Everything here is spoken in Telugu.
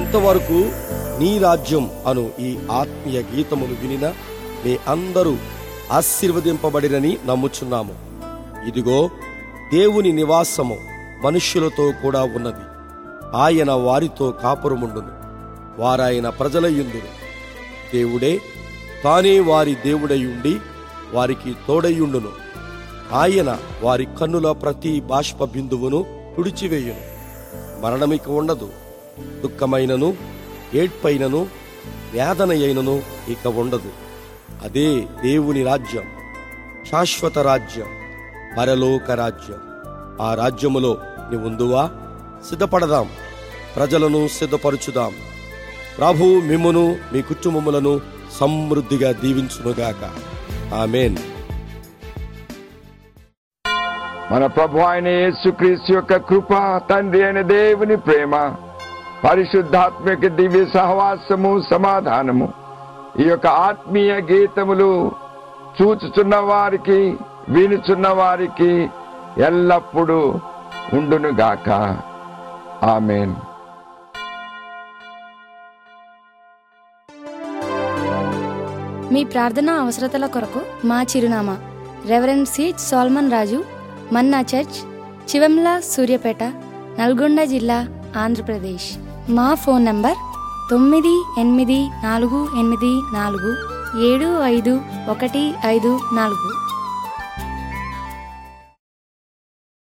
ఇంతవరకు నీ రాజ్యం అను ఈ ఆత్మీయ గీతమును వినిన మీ అందరూ ఆశీర్వదింపబడినని నమ్ముచున్నాము ఇదిగో దేవుని నివాసము మనుష్యులతో కూడా ఉన్నది ఆయన వారితో కాపురముండును వారాయన ప్రజలయ్యుందురు దేవుడే తానే వారి దేవుడై ఉండి వారికి తోడయ్యుండును ఆయన వారి కన్నుల ప్రతి బాష్ప బిందువును తుడిచివేయును మరణమిక ఉండదు దుఃఖమైనను ఏడ్పైనను వేదన అయినను ఇక ఉండదు అదే దేవుని రాజ్యం శాశ్వత రాజ్యం పరలోక రాజ్యం ఆ రాజ్యములో నీవుందువా సిద్ధపడదాం ప్రజలను సిద్ధపరచుదాం ప్రభు మిమ్మును మీ కుటుంబములను సమృద్ధిగా దీవించునుగాక ఆమెన్ మన ప్రభు అయిన యేసుక్రీస్తు యొక్క కృప తండ్రి అయిన దేవుని ప్రేమ పరిశుద్ధాత్మక దివ్య సహవాసము సమాధానము ఈ యొక్క ఆత్మీయ గీతములు చూచుచున్న వారికి వినుచున్న వారికి ఎల్లప్పుడూ ఉండునుగాక ఆమెన్ మీ ప్రార్థన అవసరతల కొరకు మా చిరునామా reverend C Solomon Raju manna church Chivemla Suryapet Nalgonda జిల్లా ఆంధ్రప్రదేశ్ మా ఫోన్ నంబర్ తొమ్మిది ఎనిమిది నాలుగు ఎనిమిది నాలుగు ఏడు ఐదు ఒకటి ఐదు నాలుగు